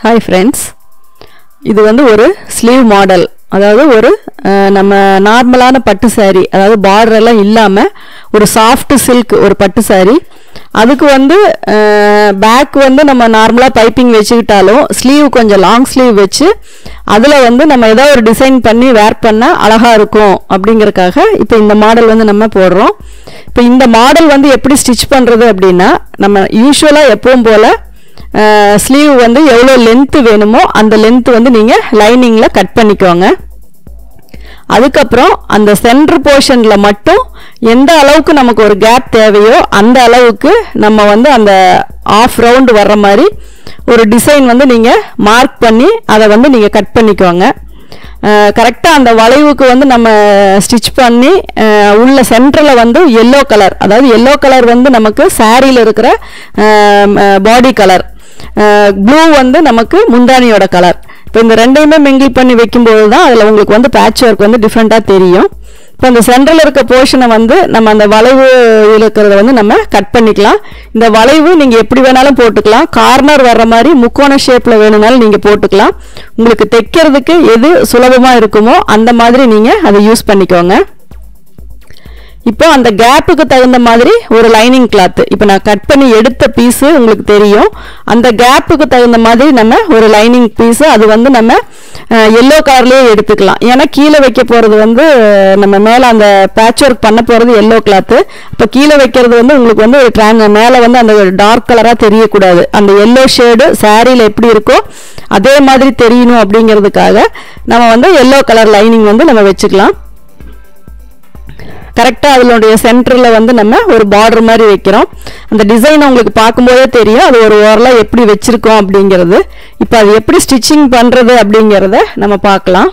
hi friends இது வந்து ஒரு ஸ்லீவ் மாடல் அதாவது ஒரு அஹ், நம்ம நார்மலான பட்டு saree அதாவது பார்டர் எல்லாம் இல்லாமல் ஒரு சாஃப்ட் சில்க் ஒரு பட்டு saree அதுக்கு வந்து பேக் வந்து நம்ம நார்மலாக பைப்பிங் வச்சுக்கிட்டாலும் ஸ்லீவ் கொஞ்சம் லாங் ஸ்லீவ் வச்சு அதில் வந்து நம்ம ஏதோ ஒரு டிசைன் பண்ணி வேர் பண்ணால் அழகாக இருக்கும் அப்படிங்கறக்காக இப்போ இந்த மாடல் வந்து நம்ம போடுறோம் இப்போ இந்த மாடல் வந்து எப்படி ஸ்டிச் பண்ணுறது அப்படின்னா நம்ம யூஸ்வலாக எப்பவும் போல் ஸ்லீவ் வந்து எவ்வளோ லென்த்து வேணுமோ அந்த லென்த் வந்து நீங்கள் லைனிங்கில் கட் பண்ணிக்கோங்க அதுக்கப்புறம் அந்த சென்டர் போர்ஷனில் மட்டும் எந்த அளவுக்கு நமக்கு ஒரு கேப் தேவையோ அந்த அளவுக்கு நம்ம வந்து அந்த ஆஃப் ரவுண்டு வர்ற மாதிரி ஒரு டிசைன் வந்து நீங்கள் மார்க் பண்ணி அதை வந்து நீங்கள் கட் பண்ணிக்கோங்க கரெக்டாக அந்த வளைவுக்கு வந்து நம்ம ஸ்டிச் பண்ணி அஹ், உள்ள சென்டரில் வந்து எல்லோ கலர் அதாவது எல்லோ கலர் வந்து நமக்கு சாரியில் இருக்கிற பாடி கலர் ப்ளூ வந்து நமக்கு முந்தானியோட கலர் இப்போ இந்த ரெண்டையுமே மிங்கிள் பண்ணி வைக்கும்போது தான் அதில் உங்களுக்கு வந்து பேட்ச் ஒர்க் வந்து டிஃப்ரெண்ட்டாக தெரியும் இப்போ இந்த சென்டரில் இருக்க போர்ஷனை வந்து நம்ம அந்த வளைவு இருக்கிறத வந்து நம்ம கட் பண்ணிக்கலாம் இந்த வளைவு நீங்கள் எப்படி வேணாலும் போட்டுக்கலாம் கார்னர் வர்ற மாதிரி முக்கோண ஷேப்பில் வேணும்னாலும் நீங்கள் போட்டுக்கலாம் உங்களுக்கு தைக்கிறதுக்கு எது சுலபமாக இருக்குமோ அந்த மாதிரி நீங்கள் அதை யூஸ் பண்ணிக்கோங்க இப்போ அந்த கேப்புக்கு தகுந்த மாதிரி ஒரு லைனிங் கிளாத் இப்போ நான் கட் பண்ணி எடுத்த பீஸு உங்களுக்கு தெரியும் அந்த கேப்புக்கு தகுந்த மாதிரி நம்ம ஒரு லைனிங் பீஸு அது வந்து நம்ம எல்லோ கலர்லேயே எடுத்துக்கலாம் ஏன்னா கீழே வைக்க போகிறது வந்து அஹ், நம்ம மேலே அந்த பேட்ச் ஒர்க் பண்ண போகிறது எல்லோ கிளாத்து இப்போ கீழே வைக்கிறது வந்து உங்களுக்கு வந்து ஒரு ட்ரான் மேலே வந்து அந்த டார்க் கலராக தெரியக்கூடாது அந்த எல்லோ ஷேடு சாரியில் எப்படி இருக்கோ அதே மாதிரி தெரியணும் அப்படிங்கிறதுக்காக நம்ம வந்து எல்லோ கலர் லைனிங் வந்து நம்ம வச்சுக்கலாம் கரெக்டாக அதனுடைய சென்டரில் வந்து நம்ம ஒரு பார்டர் மாதிரி வைக்கிறோம் அந்த டிசைன் உங்களுக்கு பார்க்கும்போதே தெரியும் அது ஒரு ஓரலாக எப்படி வச்சுருக்கோம் அப்படிங்கிறது இப்போ அது எப்படி ஸ்டிச்சிங் பண்ணுறது அப்படிங்கிறத நம்ம பார்க்கலாம்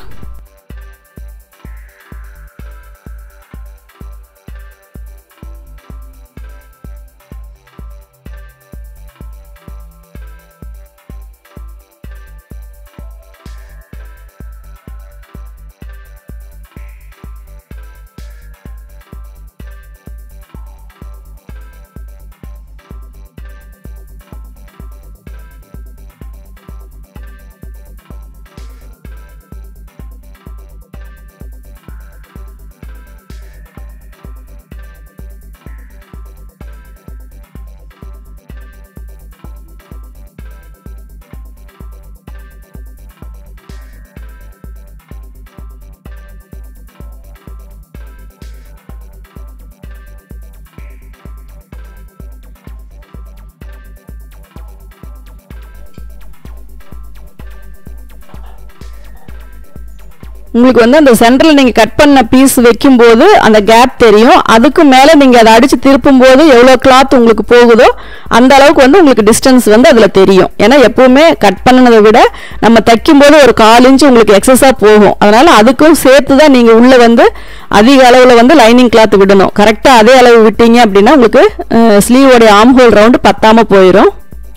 உங்களுக்கு வந்து அந்த சென்டரில் நீங்கள் கட் பண்ண பீஸ் வைக்கும்போது அந்த கேப் தெரியும் அதுக்கு மேலே நீங்கள் அதை அடித்து திருப்பும்போது எவ்வளோ கிளாத் உங்களுக்கு போகுதோ அந்த அளவுக்கு வந்து உங்களுக்கு டிஸ்டன்ஸ் வந்து அதில் தெரியும் ஏன்னா எப்பவுமே கட் பண்ணினதை விட நம்ம தைக்கும்போது ஒரு கால் இன்ச் உங்களுக்கு எக்ஸஸாக போகும் அதனால் அதுக்கும் சேர்த்து தான் நீங்கள் உள்ளே வந்து அதிக அளவில் வந்து லைனிங் கிளாத் விடணும் கரெக்டாக அதே அளவு விட்டீங்க அப்படின்னா உங்களுக்கு ஸ்லீவோடைய ஆம் ஹோல் ரவுண்டு பத்தாமல் போயிடும்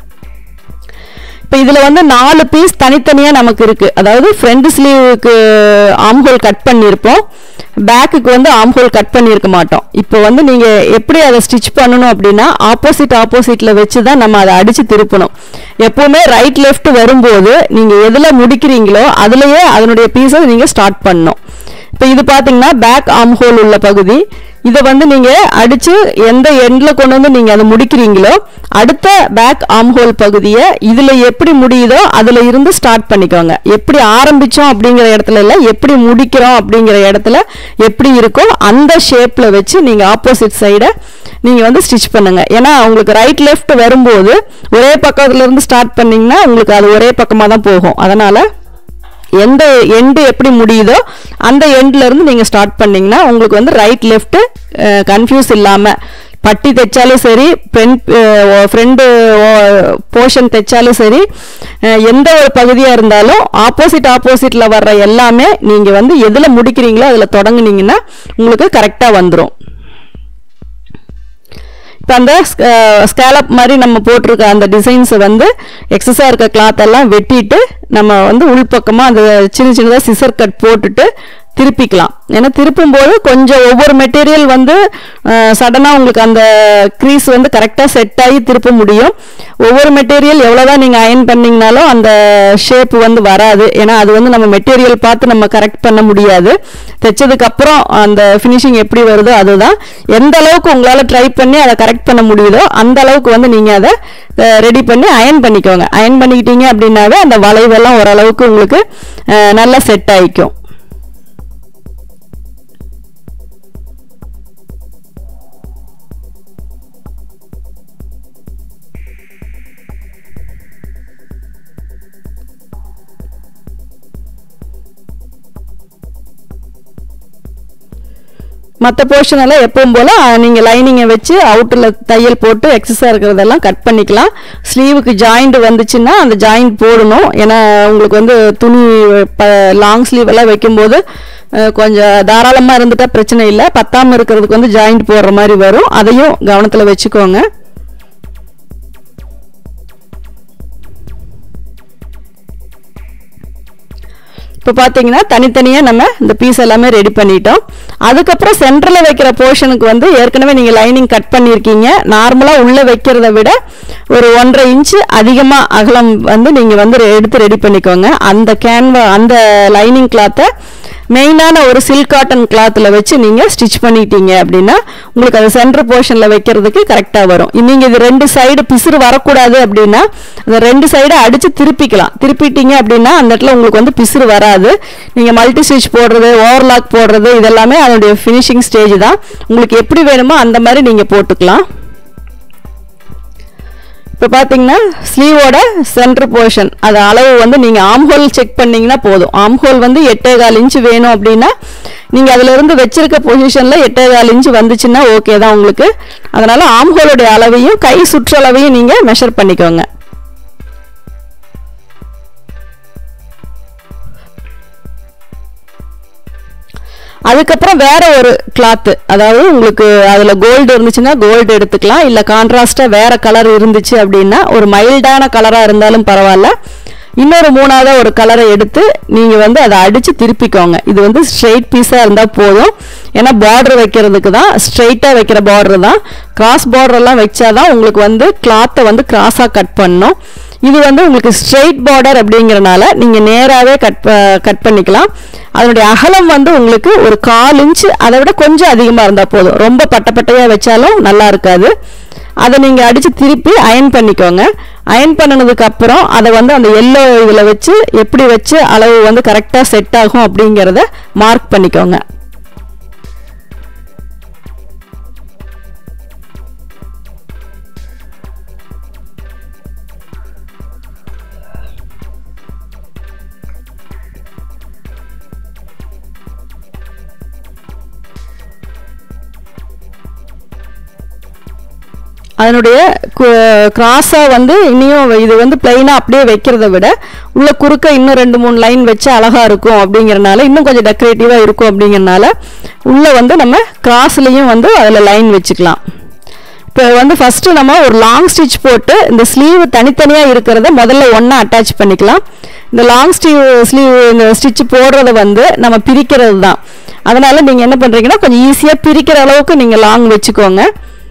இப்போ இதில் வந்து நாலு பீஸ் தனித்தனியாக நமக்கு இருக்குது அதாவது ஃப்ரண்ட் ஸ்லீவுக்கு ஆம்ஹோல் கட் பண்ணியிருப்போம் பேக்குக்கு வந்து ஆம்ஹோல் கட் பண்ணியிருக்க மாட்டோம் இப்போ வந்து நீங்கள் எப்படி அதை ஸ்டிச் பண்ணணும் அப்படின்னா ஆப்போசிட் ஆப்போசிட்டில் வச்சு தான் நம்ம அதை அடித்து திருப்பணும் எப்போவுமே ரைட் லெஃப்ட் வரும்போது நீங்கள் எதில் முடிக்கிறீங்களோ அதுலேயே அதனுடைய பீஸை நீங்கள் ஸ்டார்ட் பண்ணணும் இப்போ இது பார்த்தீங்கன்னா பேக் ஆம் ஹோல் உள்ள பகுதி இதை வந்து நீங்கள் அடித்து எந்த எண்டில் கொண்டு வந்து நீங்கள் அதை முடிக்கிறீங்களோ அடுத்த பேக் ஆம் ஹோல் பகுதியை இதில் எப்படி முடியுதோ அதில் இருந்து ஸ்டார்ட் பண்ணிக்கோங்க எப்படி ஆரம்பித்தோம் அப்படிங்கிற இடத்துல இல்லை எப்படி முடிக்கிறோம் அப்படிங்கிற இடத்துல எப்படி இருக்கோ அந்த ஷேப்பில் வச்சு நீங்கள் ஆப்போசிட் சைடை நீங்கள் வந்து ஸ்டிச் பண்ணுங்க ஏன்னா உங்களுக்கு ரைட் லெஃப்ட் வரும்போது ஒரே பக்கத்துல இருந்து ஸ்டார்ட் பண்ணீங்கன்னா உங்களுக்கு அது ஒரே பக்கமாக தான் போகும் அதனால் எந்த எண்டு எப்படி முடியுதோ அந்த எண்ட்ல இருந்து நீங்கள் ஸ்டார்ட் பண்ணீங்கன்னா உங்களுக்கு வந்து ரைட் லெஃப்ட் கன்ஃபியூஸ் இல்லாமல் பட்டி தைச்சாலும் சரி ஃப்ரண்ட் ஃப்ரெண்டு போர்ஷன் தைச்சாலும் சரி அஹ், எந்த ஒரு பகுதியாக இருந்தாலும் ஆப்போசிட் ஆப்போசிட்டில் வர்ற எல்லாமே நீங்கள் வந்து எதில் முடிக்கிறீங்களோ அதில் தொடங்குனீங்கன்னா உங்களுக்கு கரெக்டாக வந்துடும் இப்போ அந்த ஸ்கேலப் மாதிரி நம்ம போட்டிருக்க அந்த டிசைன்ஸை வந்து எக்ஸஸாக இருக்க கிளாத் எல்லாம் வெட்டிட்டு நம்ம வந்து உள்பக்கமாக அந்த சின்ன சின்னதாக சிசர் கட் போட்டுட்டு திருப்பிக்கலாம் ஏன்னா திருப்பும்போது கொஞ்சம் ஒவ்வொரு மெட்டீரியல் வந்து சடனாக உங்களுக்கு அந்த க்ரீஸ் வந்து கரெக்டாக செட் ஆகி திருப்ப முடியும் ஒவ்வொரு மெட்டீரியல் எவ்வளோதான் நீங்கள் அயன் பண்ணிங்கனாலும் அந்த ஷேப் வந்து வராது ஏன்னா அது வந்து நம்ம மெட்டீரியல் பார்த்து நம்ம கரெக்ட் பண்ண முடியாது தைச்சதுக்கு அப்புறம் அந்த ஃபினிஷிங் எப்படி வருதோ அதுதான் எந்த அளவுக்கு உங்களால் ட்ரை பண்ணி அதை கரெக்ட் பண்ண முடியுதோ அந்த அளவுக்கு வந்து நீங்கள் அதை ரெடி பண்ணி அயன் பண்ணிக்கோங்க அயன் பண்ணிக்கிட்டீங்க அப்படின்னாவே அந்த வளைவெல்லாம் ஓரளவுக்கு உங்களுக்கு அஹ், நல்லா செட் ஆயிக்கும் மற்ற போர்ஷன் எல்லாம் எப்பவும் போல் நீங்கள் லைனிங்கை வச்சு அவுட்டரில் தையல் போட்டு எக்ஸஸாக இருக்கிறதெல்லாம் கட் பண்ணிக்கலாம் ஸ்லீவுக்கு ஜாயிண்ட் வந்துச்சுன்னா அந்த ஜாயிண்ட் போடணும் ஏன்னா உங்களுக்கு வந்து துணி லாங் ஸ்லீவ் எல்லாம் வைக்கும்போது அஹ், கொஞ்சம் தாராளமாக இருந்துட்டா பிரச்சனை இல்லை பத்தாமல் இருக்கிறதுக்கு வந்து ஜாயிண்ட் போடுற மாதிரி வரும் அதையும் கவனத்தில் வச்சுக்கோங்க இப்போ பார்த்தீங்கன்னா தனித்தனியாக நம்ம இந்த பீஸ் எல்லாமே ரெடி பண்ணிட்டோம் அதுக்கப்புறம் சென்டரில் வைக்கிற போர்ஷனுக்கு வந்து ஏற்கனவே நீங்கள் லைனிங் கட் பண்ணியிருக்கீங்க நார்மலாக உள்ளே வைக்கிறத விட ஒரு ஒன்றரை இன்ச்சு அதிகமாக அகலம் வந்து நீங்கள் வந்து ரெ- எடுத்து ரெடி பண்ணிக்கோங்க அந்த கேன்வா அந்த லைனிங் கிளாத்தை மெயினான ஒரு சில்க் காட்டன் கிளாத்தில் வச்சு நீங்கள் ஸ்டிச் பண்ணிட்டீங்க அப்படின்னா உங்களுக்கு அது சென்டர் போர்ஷனில் வைக்கிறதுக்கு கரெக்டாக வரும் நீங்கள் இது ரெண்டு சைடு பிசுறு வரக்கூடாது அப்படின்னா அந்த ரெண்டு சைடை அடித்து திருப்பிக்கலாம் திருப்பிட்டீங்க அப்படின்னா அந்த இடத்துல உங்களுக்கு வந்து பிசுறு வராது நீங்கள் மல்டி ஸ்டிச் போடுறது ஓவர்லாக் போடுறது இதெல்லாமே அதனுடைய ஃபினிஷிங் ஸ்டேஜ் தான் உங்களுக்கு எப்படி வேணுமோ அந்த மாதிரி நீங்கள் போட்டுக்கலாம் இப்போ பார்த்தீங்கன்னா ஸ்லீவோட சென்டர் போர்ஷன் அது அளவு வந்து நீங்கள் ஆம்ஹோல் செக் பண்ணீங்கன்னா போதும் ஆம்ஹோல் வந்து எட்டே கால் இன்ச்சு வேணும் அப்படின்னா நீங்கள் அதிலிருந்து வச்சிருக்க பொசிஷனில் எட்டே கால் இன்ச்சு வந்துச்சுன்னா ஓகே தான் உங்களுக்கு அதனால் ஆம்ஹோலுடைய அளவையும் கை சுற்றளவையும் நீங்கள் மெஷர் பண்ணிக்கோங்க அதுக்கப்புறம் வேற ஒரு கிளாத்து அதாவது உங்களுக்கு அதில் கோல்டு இருந்துச்சுன்னா கோல்டு எடுத்துக்கலாம் இல்லை கான்ட்ராஸ்டாக வேற கலர் இருந்துச்சு அப்படின்னா ஒரு மைல்டான கலராக இருந்தாலும் பரவாயில்ல இன்னொரு மூணாவது ஒரு கலரை எடுத்து நீங்கள் வந்து அதை அடித்து திருப்பிக்கோங்க இது வந்து ஸ்ட்ரெயிட் பீஸாக இருந்தால் போதும் ஏன்னா பார்டர் வைக்கிறதுக்கு தான் ஸ்ட்ரெயிட்டாக வைக்கிற பார்டர் தான் கிராஸ் பார்டர்லாம் வச்சாதான் உங்களுக்கு வந்து கிளாத்தை வந்து கிராஸாக கட் பண்ணணும் இது வந்து உங்களுக்கு ஸ்ட்ரெயிட் பார்டர் அப்படிங்கிறனால நீங்கள் நேராகவே கட் கட் பண்ணிக்கலாம் அதனுடைய அகலம் வந்து உங்களுக்கு ஒரு கால் இன்ச்சு அதை விட கொஞ்சம் அதிகமாக இருந்தால் போதும் ரொம்ப பட்டப்பட்டையாக வச்சாலும் நல்லா இருக்காது அதை நீங்கள் அடித்து திருப்பி அயன் பண்ணிக்கோங்க அயன் பண்ணினதுக்கு அப்புறம் அதை வந்து அந்த எல்லோ இதில் வச்சு எப்படி வச்சு அளவு வந்து கரெக்டாக செட் ஆகும் அப்படிங்கிறத மார்க் பண்ணிக்கோங்க அதனுடைய கிராஸாக வந்து இனியும் இது வந்து பிளைனாக அப்படியே வைக்கிறத விட உள்ள குறுக்க இன்னும் ரெண்டு மூணு லைன் வச்சா அழகாக இருக்கும் அப்படிங்கிறனால இன்னும் கொஞ்சம் டெக்கரேட்டிவாக இருக்கும் அப்படிங்கிறனால உள்ளே வந்து நம்ம கிராஸ்லேயும் வந்து அதில் லைன் வச்சுக்கலாம் இப்போ வந்து ஃபஸ்ட்டு நம்ம ஒரு லாங் ஸ்டிச் போட்டு இந்த ஸ்லீவ் தனித்தனியாக இருக்கிறத முதல்ல ஒன்றா அட்டாச் பண்ணிக்கலாம் இந்த லாங் ஸ்லீவ் ஸ்லீவ் இந்த ஸ்டிச் போடுறத வந்து நம்ம பிரிக்கிறது தான் அதனால் நீங்கள் என்ன பண்ணுறீங்கன்னா கொஞ்சம் ஈஸியாக பிரிக்கிற அளவுக்கு நீங்கள் லாங் வச்சுக்கோங்க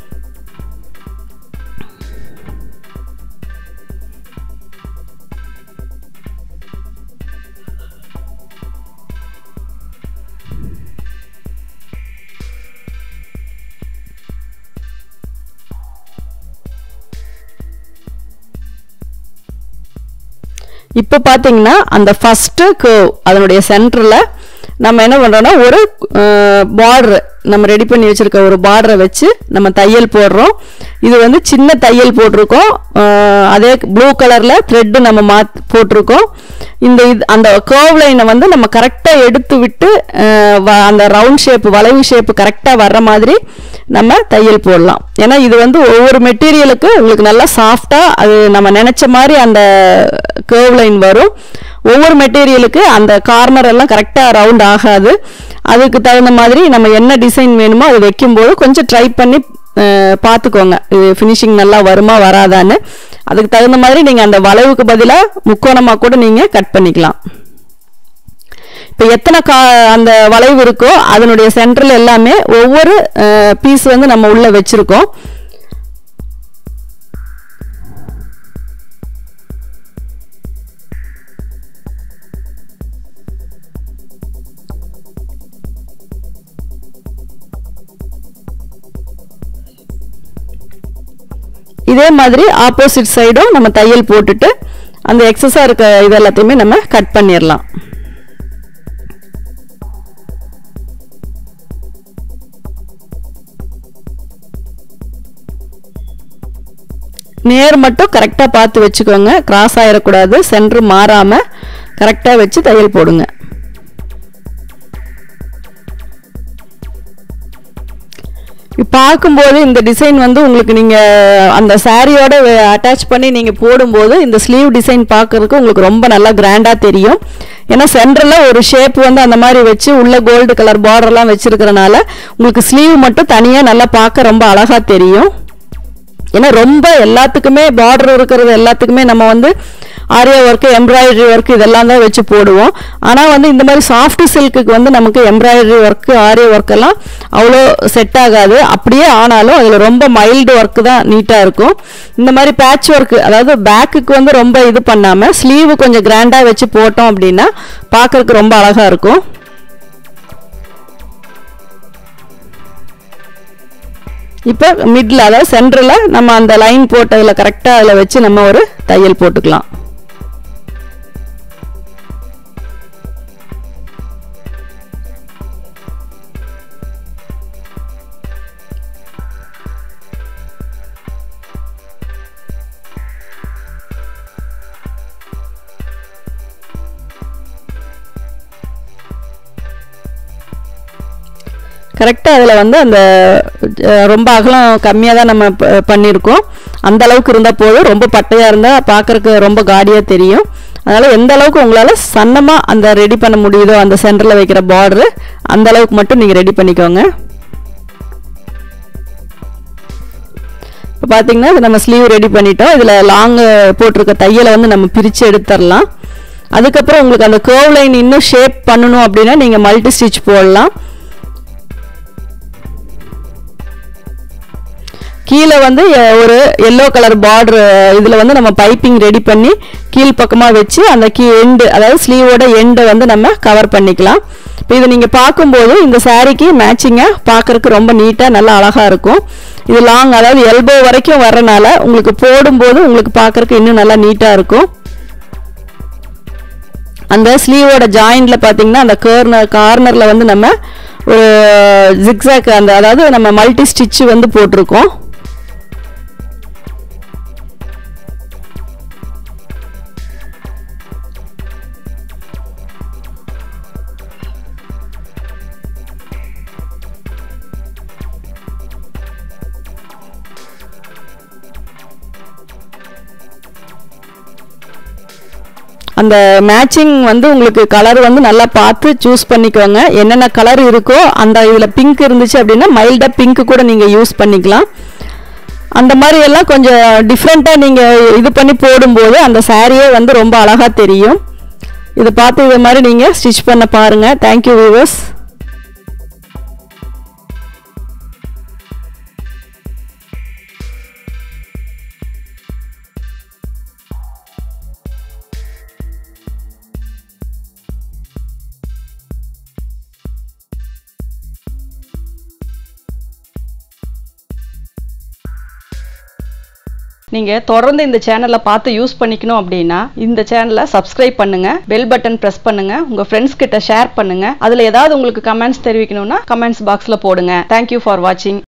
இப்போ பார்த்தீங்கன்னா அந்த ஃபஸ்ட்டு கர்வ் அதனுடைய சென்டரில் நம்ம என்ன பண்ணுறோன்னா ஒரு பார்டர் நம்ம ரெடி பண்ணி வச்சுருக்க ஒரு பார்டரை வச்சு நம்ம தையல் போடுறோம் இது வந்து சின்ன தையல் போட்டிருக்கோம் அஹ், அதே ப்ளூ கலரில் த்ரெட்டு நம்ம மாத் போட்டிருக்கோம் இந்த இது அந்த கர்வ் லைனை வந்து நம்ம கரெக்டாக எடுத்து விட்டு அஹ், வ- அந்த ரவுண்ட் ஷேப் வளைவு ஷேப் கரெக்டாக வர்ற மாதிரி நம்ம தையல் போடலாம் ஏன்னா இது வந்து ஒவ்வொரு மெட்டீரியலுக்கு உங்களுக்கு நல்லா சாஃப்டாக அது நம்ம நினச்ச மாதிரி அந்த கர்வ் லைன் வரும் ஒவ்வொரு மெட்டீரியலுக்கு அந்த கார்னர் எல்லாம் கரெக்டாக ரவுண்ட் ஆகாது அதுக்கு தகுந்த மாதிரி நம்ம என்ன டிசைன் வேணுமோ அது வைக்கும்போது கொஞ்சம் ட்ரை பண்ணி அஹ், பார்த்துக்கோங்க இது ஃபினிஷிங் நல்லா வருமா வராதான்னு அதுக்கு தகுந்த மாதிரி நீங்கள் அந்த வளைவுக்கு பதிலாக முக்கோணமாக கூட நீங்கள் கட் பண்ணிக்கலாம் இப்போ எத்தனை கா அந்த வளைவு இருக்கோ அதனுடைய சென்டரில் எல்லாமே ஒவ்வொரு பீஸ் வந்து நம்ம உள்ளே வச்சுருக்கோம் இதே மாதிரி ஆப்போசிட் சைடும் நம்ம தையல் போட்டுட்டு அந்த எக்ஸஸாக இருக்க இது எல்லாத்தையுமே நம்ம கட் பண்ணிடலாம் நேர் மட்டும் கரெக்டாக பார்த்து வச்சுக்கோங்க கிராஸ் ஆகிடக்கூடாது சென்டர் மாறாமல் கரெக்டாக வச்சு தையல் போடுங்க பார்க்கும்போது இந்த டிசைன் வந்து உங்களுக்கு நீங்கள் அந்த சாரியோட அட்டாச் பண்ணி நீங்கள் போடும்போது இந்த ஸ்லீவ் டிசைன் பார்க்கறதுக்கு உங்களுக்கு ரொம்ப நல்லா கிராண்டாக தெரியும் ஏன்னா சென்டரில் ஒரு ஷேப் வந்து அந்த மாதிரி வச்சு உள்ள கோல்டு கலர் பார்டர்லாம் வச்சுருக்கிறனால உங்களுக்கு ஸ்லீவ் மட்டும் தனியாக நல்லா பார்க்க ரொம்ப அழகாக தெரியும் ஏன்னா ரொம்ப எல்லாத்துக்குமே பார்டர் இருக்கிறது எல்லாத்துக்குமே நம்ம வந்து ஆரியா ஒர்க்கு எம்ப்ராய்டரி ஒர்க் இதெல்லாம் தான் வச்சு போடுவோம் ஆனால் வந்து இந்த மாதிரி சாஃப்ட் சில்க்குக்கு வந்து நமக்கு எம்ப்ராய்டரி ஒர்க்கு ஆரிய ஒர்க் எல்லாம் அவ்வளோ செட் ஆகாது அப்படியே ஆனாலும் அதில் ரொம்ப மைல்டு ஒர்க்கு தான் நீட்டாக இருக்கும் இந்த மாதிரி பேட்ச் ஒர்க்கு அதாவது பேக்குக்கு வந்து ரொம்ப இது பண்ணாமல் ஸ்லீவு கொஞ்சம் கிராண்டாக வச்சு போட்டோம் அப்படின்னா பார்க்கறதுக்கு ரொம்ப அழகாக இருக்கும் இப்போ மிடில் அதாவது சென்டரில் நம்ம அந்த லைன் போட்டதில் கரெக்டாக அதில் வச்சு நம்ம ஒரு தையல் போட்டுக்கலாம் கரெக்டாக அதில் வந்து அந்த அஹ், ரொம்ப அகலம் கம்மியாக தான் நம்ம ப- பண்ணியிருக்கோம் அந்த அளவுக்கு இருந்தால் போதும் ரொம்ப பட்டையாக இருந்தால் பார்க்குறக்கு ரொம்ப காடியாக தெரியும் அதனால் எந்த அளவுக்கு உங்களால் சன்னமாக அந்த ரெடி பண்ண முடியுதோ அந்த சென்டரில் வைக்கிற பார்டரு அந்த அளவுக்கு மட்டும் நீங்கள் ரெடி பண்ணிக்கோங்க இப்போ பார்த்தீங்கன்னா இது நம்ம ஸ்லீவ் ரெடி பண்ணிட்டோம் இதில் லாங்கு போட்டிருக்க தையலை வந்து நம்ம பிரித்து எடுத்துடலாம் அதுக்கப்புறம் உங்களுக்கு அந்த கேர்வ் லைன் இன்னும் ஷேப் பண்ணணும் அப்படின்னா நீங்கள் மல்டி ஸ்டிச் போடலாம் கீழே வந்து அஹ், ஒரு எல்லோ கலர் பார்டர் இதில் வந்து நம்ம பைப்பிங் ரெடி பண்ணி கீழ் பக்கமாக வச்சு அந்த கீ எண்டு அதாவது ஸ்லீவோட எண்டை வந்து நம்ம கவர் பண்ணிக்கலாம் இப்போ இதை நீங்கள் பார்க்கும்போது இந்த சாரீக்கு மேட்சிங்காக பார்க்கறதுக்கு ரொம்ப நீட்டாக நல்லா அழகாக இருக்கும் இது லாங் அதாவது எல்போ வரைக்கும் வரனால உங்களுக்கு போடும்போது உங்களுக்கு பார்க்கறதுக்கு இன்னும் நல்லா நீட்டாக இருக்கும் அந்த ஸ்லீவோட ஜாயிண்ட்ல பார்த்தீங்கன்னா அந்த கார்னர் கார்னரில் வந்து நம்ம ஒரு ஜிக்ஸாக் அந்த அதாவது நம்ம மல்டி ஸ்டிச் வந்து போட்டிருக்கோம் அந்த மேட்சிங் வந்து உங்களுக்கு கலர் வந்து நல்லா பார்த்து சூஸ் பண்ணிக்கோங்க என்னென்ன கலர் இருக்கோ அந்த இதில் பிங்க் இருந்துச்சு அப்படின்னா மைல்டாக பிங்க் கூட நீங்கள் யூஸ் பண்ணிக்கலாம் அந்த மாதிரி எல்லாம் கொஞ்சம் டிஃப்ரெண்ட்டாக நீங்கள் இது பண்ணி போடும்போது அந்த சாரியே வந்து ரொம்ப அழகாக தெரியும் இதை பார்த்து இது மாதிரி நீங்கள் ஸ்டிச் பண்ண பாருங்கள் தேங்க்யூ வியூவர்ஸ் நீங்கள் தொடர்ந்து இந்த சேனலை பார்த்து யூஸ் பண்ணிக்கணும் அப்படின்னா இந்த சேனலை சப்ஸ்கிரைப் பண்ணுங்க பெல் பட்டன் ப்ரெஸ் பண்ணுங்க உங்க ஃப்ரெண்ட்ஸ் கிட்ட ஷேர் பண்ணுங்க அதில் ஏதாவது உங்களுக்கு கமெண்ட்ஸ் தெரிவிக்கணும்னா கமெண்ட்ஸ் பாக்ஸில் போடுங்க தேங்க்யூ ஃபார் வாட்சிங்